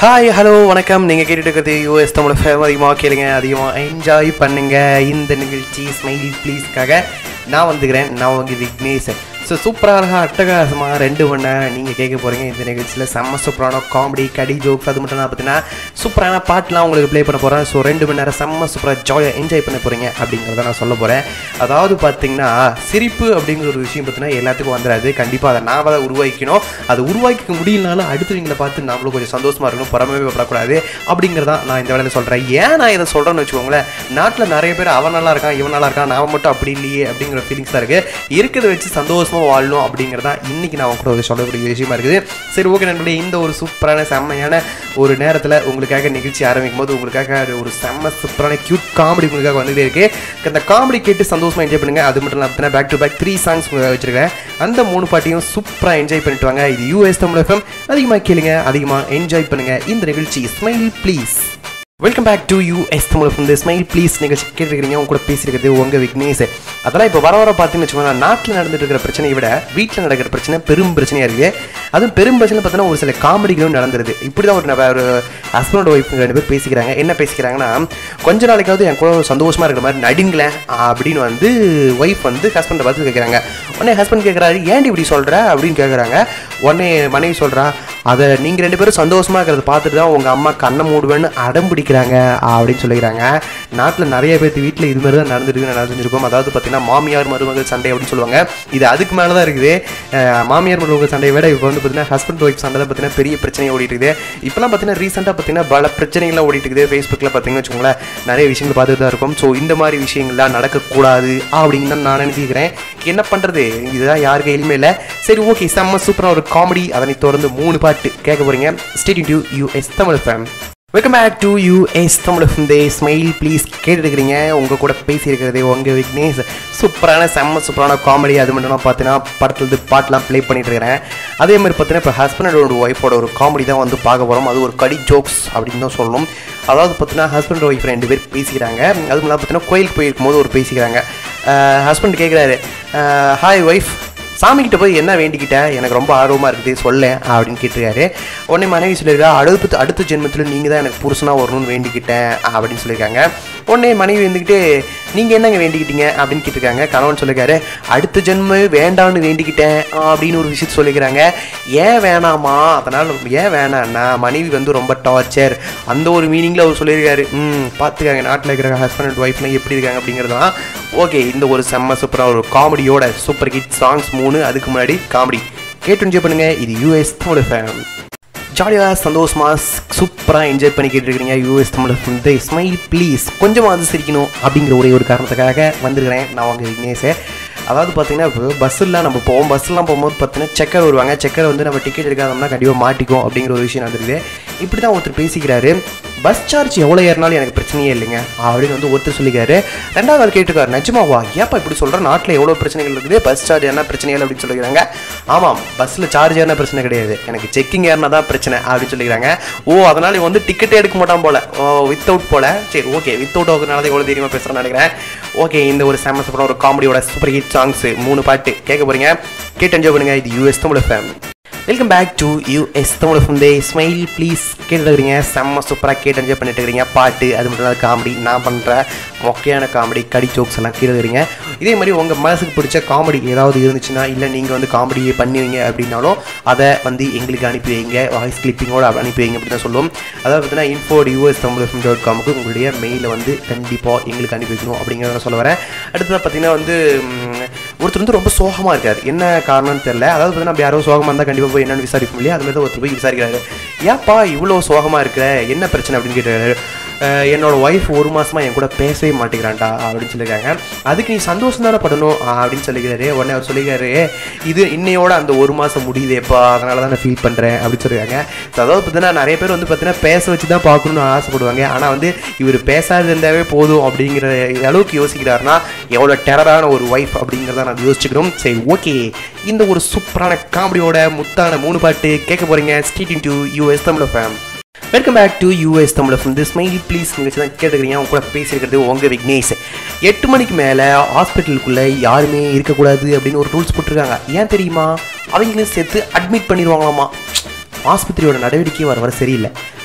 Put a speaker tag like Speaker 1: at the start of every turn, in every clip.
Speaker 1: hi hello வணக்கம் நீங்கள் கேட்டுட்டு இருக்கிறது யூஎஸ் தமிழ் ஃபேம் அதிகமாக கேளுங்க அதிகமாக என்ஜாய் பண்ணுங்க இந்த நிகழ்ச்சி ஸ்மைல் ப்ளீஸ்க்காக நான் வந்துக்கிறேன் நான் உங்கள் விக்னேஷ் ஸோ சூப்பராக அட்டகாசமாக ரெண்டு மணி நேரம் நீங்கள் கேட்க போகிறீங்க இந்த நிகழ்ச்சியில் செம்ம சூப்பரான காமெடி கடி ஜோக்ஸ் அது மட்டும் தான் பார்த்தீங்கன்னா சூப்பரான பாட்டுலாம் உங்களுக்கு ப்ளே பண்ண போகிறேன் ஸோ ரெண்டு மணி நேரம் செம்ம சூப்பராக ஜாலியாக என்ஜாய் பண்ண போகிறீங்க அப்படிங்கிறத நான் சொல்ல போகிறேன் அதாவது பார்த்தீங்கன்னா சிரிப்பு அப்படிங்கிற ஒரு விஷயம் பார்த்தீங்கன்னா எல்லாத்துக்கும் வந்துடாது கண்டிப்பாக அதை நான் அதை உருவாக்கணும் அது உருவாக்கிக்க முடியலனாலும் அடுத்தவங்களை பார்த்து நம்மளும் கொஞ்சம் சந்தோஷமாக இருக்கணும் புறமே படக்கூடாது அப்படிங்கிறதா நான் இந்த வேலையில் சொல்கிறேன் ஏன் நான் இதை சொல்கிறேன்னு வச்சுக்கோங்களேன் நாட்டில் நிறைய பேர் அவன் நல்லா இருக்கான் இவன் நல்லா இருக்கான் நான் மட்டும் அப்படி இல்லையே அப்படிங்கிற ஃபீலிங்ஸ் தான் இருக்குது இருக்கிறத வச்சு சந்தோஷமாக வாழணும் அப்படிங்கிறதா இன்றைக்கி நான் கூட ஒரு சொல்லக்கூடிய விஷயமா இருக்குது சரி ஓகே நண்பர்களே இந்த ஒரு சூப்பரான செம்மையான ஒரு நேரத்தில் உங்களுக்காக நிகழ்ச்சி ஆரம்பிக்கும் போது உங்களுக்காக ஒரு செம்ம சூப்பரான கியூட் காமெடி உங்களுக்காக வந்துகிட்டே இருக்கு அந்த காமெடி கேட்டு சந்தோஷமாக என்ஜாய் பண்ணுங்க அது மட்டும் இல்லாமல் back to back three songs உங்களுக்காக வச்சிருக்கேன் அந்த மூணு பாட்டையும் சூப்பராக என்ஜாய் பண்ணிட்டு வாங்க இது யூஎஸ் தமிழ் எஃப்எம் அதிகமாக கேளுங்க அதிகமாக என்ஜாய் பண்ணுங்க இந்த நிகழ்ச்சி smile please welcome back to U S Tamil from the smile please நிகழ்ச்சி கேட்டிருக்கிறீங்க உங்க கூட பேசியிருக்கிறது உங்க விக்னேஷ் அதெல்லாம் இப்போ வர வர பார்த்தீங்கன்னு வச்சுக்கோங்க நாட்டில் நடந்துட்டு இருக்கிற பிரச்சனையை விட வீட்டில் நடக்கிற பிரச்சனை பெரும் பிரச்சனையாக இருக்குது அதுவும் பெரும் பிரச்சனை பார்த்தீங்கன்னா ஒரு சில காமெடிகளும் நடந்துருது இப்படி தான் ஒரு நப- ஒரு ஹஸ்பண்ட் ஒய்ஃப் ரெண்டு பேர் பேசிக்கிறாங்க என்ன பேசிக்கிறாங்கன்னா கொஞ்ச நாளைக்காவது என் கூட சந்தோஷமாக இருக்கிற மாதிரி நடிங்களேன் அப்படின்னு வந்து ஒய்ஃப் வந்து ஹஸ்பண்டை பார்த்து கேட்குறாங்க உடனே ஹஸ்பண்ட் கேட்குறாரு ஏன்டி இப்படி சொல்கிற அப்படின்னு கேட்குறாங்க உடனே மனைவி சொல்கிறா அதை நீங்கள் ரெண்டு பேரும் சந்தோஷமாக இருக்கிறத பார்த்துட்டு தான் உங்கள் அம்மா கண்ணை மூடுவேன்னு அடம் பிடிக்கிறாங்க அப்படின்னு சொல்லிக்கிறாங்க நாட்டில் நிறைய பேர்த்து வீட்டில் இது மாதிரி தான் நடந்துருக்கு நடந்துருக்கும் அதாவது பார்த்தீங்கன்னா மாமியார் மருமகள் சண்டை அப்படின்னு சொல்லுவாங்க இது அதுக்கு மேலே தான் இருக்குது அஹ் மாமியார் மருமகள் சண்டையை விட இப்போ வந்து பார்த்தீங்கன்னா ஹஸ்பண்ட் ஒய்ஃப் சண்டை தான் பார்த்தீங்கன்னா பெரிய பிரச்சனை ஓடிட்டு இருக்குது இப்போலாம் பார்த்தீங்கன்னா ரீசெண்டாக பார்த்தீங்கன்னா பல பிரச்சனைகள்லாம் ஓடிட்டு இருக்குது ஃபேஸ்புக்கில் பார்த்தீங்கன்னு வச்சுக்கோங்களேன் நிறைய விஷயங்கள் பார்த்துட்டு தான் இருக்கும் ஸோ இந்த மாதிரி விஷயங்கள்லாம் நடக்கக்கூடாது அப்படின்னு தான் நான் நினைச்சிக்கிறேன் என்ன பண்ணுறது இதுதான் யார் கையிலுமே இல்லை சரி ஓகே செம்ம சூப்பராக ஒரு காமெடி அதனை தொடர்ந்து மூணு பாட்டு கேட்க போகிறீங்க stayed to U S Tamil FM welcome back to U S Tamil இந்த ஸ்மைல் ப்ளீஸ் கேட்டுருக்கிறீங்க உங்கள் கூட பேசியிருக்கிறது உங்கள் விக்னேஷ் சூப்பரான செம்ம சூப்பரான காமெடி அது மட்டும் இல்லாமல் பார்த்தீங்கன்னா படத்துலேருந்து பாட்டெலாம் ப்ளே பண்ணிட்டு இருக்கிறேன் அதே மாதிரி பார்த்தீங்கன்னா இப்போ ஹஸ்பண்டோட ஒய்ஃபோட ஒரு காமெடி தான் வந்து பார்க்க போகிறோம் அது ஒரு கடி ஜோக்ஸ் அப்படின்னு தான் சொல்லணும் அதாவது பார்த்தீங்கன்னா ஹஸ்பண்ட் ஒய்ஃப் ரெண்டு பேர் பேசிக்கிறாங்க அதுவும் இல்லாமல் பார்த்தீங்கன்னா கோயிலுக்கு போயிருக்கும் போது ஒரு பேசிக்கிறாங்க ஹஸ்பண்ட் கேட்குறாரு ஹாய் ஒய்ஃப் சாமிக்கிட்ட போய் என்ன வேண்டிக்கிட்ட எனக்கு ரொம்ப ஆர்வமாக இருக்குது சொல்லேன் அப்படின்னு கேட்டிருக்காரு உடனே மனைவி சொல்லியிருக்கா அடுத்த அடுத்த ஜென்மத்தில் நீங்கள் தான் எனக்கு புருஷனாக வரணும்னு வேண்டிக்கிட்டேன் அப்படின்னு சொல்லியிருக்காங்க உடனே மனைவி வந்துக்கிட்டு நீங்கள் என்னங்க வேண்டிக்கிட்டீங்க அப்படின்னு கேட்டிருக்காங்க கணவன் சொல்லியிருக்காரு அடுத்த ஜென்மம் வேண்டாம்னு வேண்டிக்கிட்டேன் அப்படின்னு ஒரு விஷயத்த சொல்லிக்கிறாங்க ஏன் வேணாமா அதனால் ஏன் வேணாம்னா மனைவி வந்து ரொம்ப டார்ச்சர் அந்த ஒரு மீனிங்கில் அவர் சொல்லியிருக்காரு ம் பார்த்துக்காங்க நாட்டில் இருக்கிற ஹஸ்பண்ட் அண்ட் ஒய்ஃப்லாம் எப்படி இருக்காங்க அப்படிங்கிறதுலாம் ஓகே இந்த ஒரு செம்ம சூப்பராக ஒரு காமெடியோட சூப்பர் ஹிட் சாங்ஸ் மூணு அதுக்கு முன்னாடி காமெடி கேட்டு என்ஜாய் பண்ணுங்க இது யூஎஸ் தமிழ் ஃபேம் ஜாலியாக சந்தோஷமாக சூப்பராக என்ஜாய் பண்ணி கேட்டுருக்கிறீங்க யூஎஸ் தமிழ் இந்த ஸ்மைல் ப்ளீஸ் கொஞ்சமாக சிரிக்கணும் அப்படிங்கிற ஒரே ஒரு காரணத்துக்காக வந்திருக்கிறேன் நான் உங்கள் விக்னேஷ் அதாவது பார்த்தீங்கன்னா இப்போ பஸ்ஸில் நம்ம போவோம் பஸ்ஸெலாம் போகும்போது பார்த்தீங்கன்னா செக்கர் வருவாங்க செக்கர் வந்து நம்ம டிக்கெட் எடுக்காதோம்னா கண்டிப்பாக மாட்டிக்கும் அப்படிங்கிற ஒரு விஷயம் நடந்துருது இப்படி தான் ஒருத்தர் பேசிக்கிறாரு பஸ் சார்ஜ் எவ்வளோ ஏறினாலும் எனக்கு பிரச்சனையே இல்லைங்க அப்படின்னு வந்து ஒருத்தர் சொல்லிக்காரு ரெண்டாவது ஆள் கேட்டுக்காரு நிஜமாவா ஏப்பா இப்படி சொல்கிற நாட்டில் எவ்வளோ பிரச்சனைகள் இருக்குது பஸ் சார்ஜ் என்ன பிரச்சனை இல்லை அப்படின்னு சொல்லிக்கிறாங்க ஆமாம் பஸ்ஸில் சார்ஜ் ஏறினா பிரச்சனை கிடையாது எனக்கு செக்கிங் ஏறினா தான் பிரச்சனை அப்படின்னு சொல்லிக்கிறாங்க ஓ அதனால இவன் வந்து டிக்கெட்டே எடுக்க மாட்டான் போல வித்தவுட் போல சரி ஓகே வித்தவுட் ஆகுறதுனால தான் எவ்வளோ தெரியுமா பேசுகிறேன்னு நினைக்கிறேன் ஓகே இந்த ஒரு செம்ம சூப்பரான ஒரு காமெடியோட சூப்பர் ஹிட் சாங்ஸ் மூணு பாட்டு கேட்க போறீங்க கேட்டு என்ஜாய் பண்ணுங்க இது US Tamil FM welcome back to US Tamil from the smile please கேட்டுருக்கிறீங்க செம்ம சூப்பராக கேட்டு என்ஜாய் பண்ணிட்டு இருக்கிறீங்க பாட்டு அது மட்டும் இல்லாத காமெடி நான் பண்ணுற மொக்கையான காமெடி கடி ஜோக்ஸ் எல்லாம் கேட்டுருக்கிறீங்க இதே மாதிரி உங்கள் மனசுக்கு பிடிச்ச காமெடி ஏதாவது இருந்துச்சுன்னா இல்லை நீங்கள் வந்து காமெடி பண்ணுவீங்க அப்படின்னாலும் அதை வந்து எங்களுக்கு அனுப்பி வைங்க வாய்ஸ் கிளிப்பிங்கோட அனுப்பி வைங்க அப்படி தான் சொல்லுவோம் அதாவது பார்த்தீங்கன்னா info US Tamil FM dot காமுக்கு உங்களுடைய மெயிலை வந்து கண்டிப்பாக எங்களுக்கு அனுப்பி வைக்கணும் அப்படிங்கிறத நான் சொல்ல வரேன் அடுத்ததாக பார்த்தீங்கன்னா வந்து ம், ஒருத்தர் வந்து ரொம்ப சோகமாக இருக்கார் என்ன காரணம்னு தெரியல அதாவது பார்த்தீங்கன்னா நம்ம யாரோ சோகமாக இருந்தால் கண்டிப்பாக போய் என்னன்னு விசாரிக்க முடியும் அது மாதிரி தான் ஒருத்தர் போய் விசாரிக்கிறாரு ஏப்பா இவ்வளோ சோகமாக இருக்கிற என்ன பிரச்சனை அப்படின்னு கேட்டாரு "அஹ், என்னோட ஒய்ஃப் ஒரு மாசமா என் கூட பேசவே மாட்டேங்கிறான்டா அப்படின்னு சொல்லியிருக்காங்க அதுக்கு நீ சந்தோஷம் தானே படணும் ஆ, அப்படின்னு சொல்லிக்கிறாரு உடனே அவர் சொல்லிக்கிறாரு இது இன்னையோட அந்த ஒரு மாதம் முடியுதேப்பா அதனால தான் நான் ஃபீல் பண்ணுறேன் அப்படின்னு சொல்லியிருக்காங்க So, அதாவது பார்த்தீங்கன்னா நிறைய பேர் வந்து பார்த்தீங்கன்னா பேச வச்சு தான் பார்க்கணும்னு ஆசைப்படுவாங்க ஆனால் வந்து இவர் பேசாது இருந்தாவே போதும் அப்படிங்கிற அளவுக்கு யோசிக்கிறாருன்னா எவ்வளோ டெரரான ஒரு ஒய்ஃப் அப்படிங்கிறத நான் யோசிச்சுக்கிறோம் சரி ஓகே இந்த ஒரு சூப்பரான காமெடியோட முத்தான மூணு பாட்டு கேட்க போறீங்க stayed in to US Tamil FM welcome back to US Tamil from the smile please நிகழ்ச்சி தான் கேட்டுக்கிறீங்க அவங்க கூட பேசியிருக்கிறது உங்கள் விக்னேஷ் எட்டு மணிக்கு மேலே ஹாஸ்பிட்டலுக்குள்ளே யாருமே இருக்கக்கூடாது அப்படின்னு ஒரு ரூல்ஸ் போட்டிருக்காங்க ஏன் தெரியுமா அவங்களும் சேர்த்து அட்மிட் பண்ணிடுவாங்களாமா ஆஸ்பத்திரியோட நடவடிக்கை வர வர சரியில்லை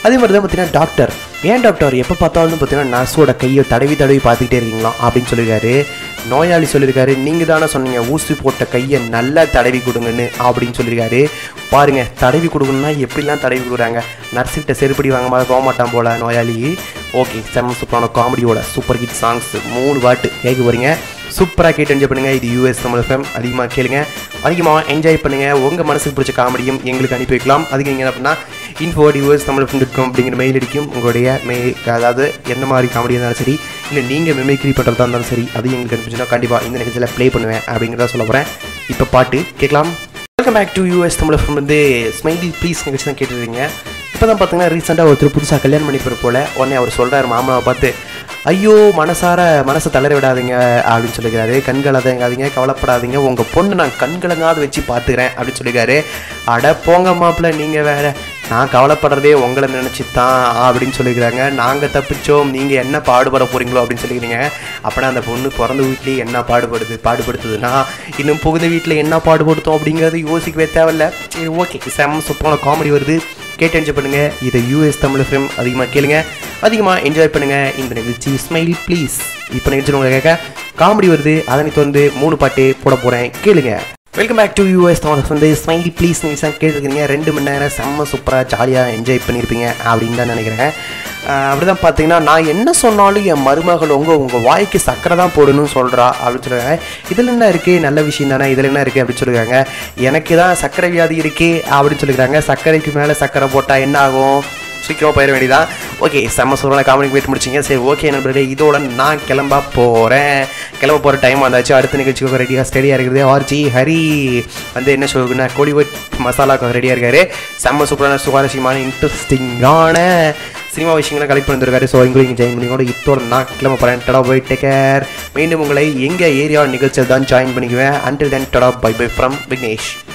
Speaker 1: அதே மாதிரி தான் பார்த்தீங்கன்னா டாக்டர் ஏன் டாக்டர் எப்போ பார்த்தாலும் பார்த்தீங்கன்னா நர்ஸோட கையை தடவி தடவி பார்த்துக்கிட்டே இருக்கீங்களா அப்படின்னு சொல்லியிருக்காரு நோயாளி சொல்லியிருக்காரு நீங்கள் தானே சொன்னீங்க ஊசி போட்ட கையை நல்லா தடவி கொடுங்கன்னு அப்படின்னு சொல்லியிருக்காரு பாருங்க தடவி கொடுக்கணும்னா எப்படிலாம் தடவி கொடுக்குறாங்க நர்ஸுக்கிட்ட செருப்படி வாங்க மாதிரி போக மாட்டான் போல நோயாளி ஓகே செம்ம சூப்பரான காமெடியோட சூப்பர் ஹிட் சாங்ஸ் மூணு பாட்டு கேட்க போறீங்க சூப்பராக கேட்டு என்ஜாய் பண்ணுங்க இது யூஎஸ் தமிழ் எஃப்எம் அதிகமாக கேளுங்க அதிகமாக என்ஜாய் பண்ணுங்க உங்கள் மனசுக்கு பிடிச்ச காமெடியும் எங்களுக்கு அனுப்பி வைக்கலாம் அதுக்கு நீங்கள் என்ன பண்ணால் இன்ஃபோ யூஎஸ் தமிழ் எஃப்எம் இருக்கும் அப்படிங்கிற மெயில் அடிக்கும் உங்களுடைய மெ அதாவது என்ன மாதிரி காமெடி இருந்தாலும் சரி இல்லை நீங்கள் மெமிக்ரி பண்ணுறதா இருந்தாலும் சரி அது எங்களுக்கு அனுப்பிச்சுன்னா கண்டிப்பாக இந்த நிகழ்ச்சியில் ப்ளே பண்ணுவேன் அப்படிங்கிறத சொல்ல போகிறேன் இப்போ பாட்டு கேட்கலாம் welcome back to US Tamil FM வந்து ஸ்மைலி ப்ளீஸ் நிகழ்ச்சி தான் கேட்டுருக்கீங்க இப்போ தான் பார்த்தீங்கன்னா ரீசெண்டாக ஒருத்தர் புதுசாக கல்யாணம் பண்ணி போகிற போல உடனே அவர் சொல்கிறார் மாமாவை பார்த்து ஐயோ மனசார மனசை தளர விடாதீங்க அப்படின்னு சொல்லிக்கிறாரு கண்களை தேங்காதீங்க கவலைப்படாதீங்க உங்கள் பொண்ணு நான் கண்களங்காவது வச்சு பார்த்துக்கிறேன் அப்படின்னு சொல்லியிருக்காரு அட போங்க மாப்பிள்ள நீங்கள் வேற நான் கவலைப்படுறதே உங்களை நினச்சி தான் அப்படின்னு சொல்லிக்கிறாங்க நாங்கள் தப்பிச்சோம் நீங்கள் என்ன பாடுபட போகிறீங்களோ அப்படின்னு சொல்லிக்கிறீங்க அப்படின்னா அந்த பொண்ணு பிறந்த வீட்லேயே என்ன பாடுபடுது பாடுபடுத்துதுன்னா இன்னும் புகுந்த வீட்டில் என்ன பாடுபடுத்தோம் அப்படிங்கிறது யோசிக்கவே தேவையில்ல சரி ஓகே செம்ம சூப்பரான காமெடி வருது கேட்டு என்ஜாய் பண்ணுங்க இதை யூஎஸ் தமிழ் ஃபிலிம் அதிகமாக கேளுங்க அதிகமாக என்ஜாய் பண்ணுங்க இந்த நிகழ்ச்சி ஸ்மைல் ப்ளீஸ் இப்போ நிகழ்ச்சி உங்களை கேட்க காமெடி வருது அதனை தொடர்ந்து மூணு பாட்டு போட போகிறேன் கேளுங்க welcome back to US Tamil வந்து ஸ்மைலி ப்ளீஸ் நீங்கள் கேட்டுருக்கீங்க ரெண்டு மணி நேரம் செம்ம சூப்பராக ஜாலியாக என்ஜாய் பண்ணியிருப்பீங்க அப்படின்னு தான் நினைக்கிறேன் அப்படி தான் பார்த்தீங்கன்னா நான் என்ன சொன்னாலும் என் மருமகள் உங்கள் உங்கள் வாய்க்கு சக்கரை தான் போடணும்னு சொல்கிறா அப்படின்னு சொல்லுவாங்க இதில் என்ன இருக்குது நல்ல விஷயம் தானே இதில் என்ன இருக்குது அப்படின்னு சொல்லுவாங்க எனக்கு தான் சர்க்கரை வியாதி இருக்கே அப்படின்னு சொல்லிக்கிறாங்க சர்க்கரைக்கு மேலே சர்க்கரை போட்டால் என்ன ஆகும் சீக்கிரமாக போயிட வேண்டியதான் ஓகே செம்ம சூப்பரான காமெடி போயிட்டு முடிச்சிங்க சரி ஓகே நண்பர்களே இதோட நான் கிளம்ப போகிறேன் கிளம்ப போகிற டைம் வந்தாச்சு அடுத்த நிகழ்ச்சிக்கு ரெடியாக ஸ்டடியாக இருக்குது ஆர்ஜி ஹரி வந்து என்ன சொல்லுங்கன்னா கோலிவுட் மசாலாக்கு ரெடியாக இருக்காரு செம்ம சூப்பரான சுவாரஸ்யமான இன்ட்ரெஸ்டிங்கான சினிமா விஷயங்களை கலெக்ட் பண்ணிருக்காரு ஸோ எங்களுக்கு ஜாயின் பண்ணிக்கோட இதோட நான் கிளம்ப போகிறேன் டடா போய் டேக் கேர் மீண்டும் உங்களை எங்கள் ஏரியா நிகழ்ச்சியில் தான் ஜாயின் பண்ணிக்குவேன் அண்டில் தென் டடா பை பை ஃப்ரம் விக்னேஷ்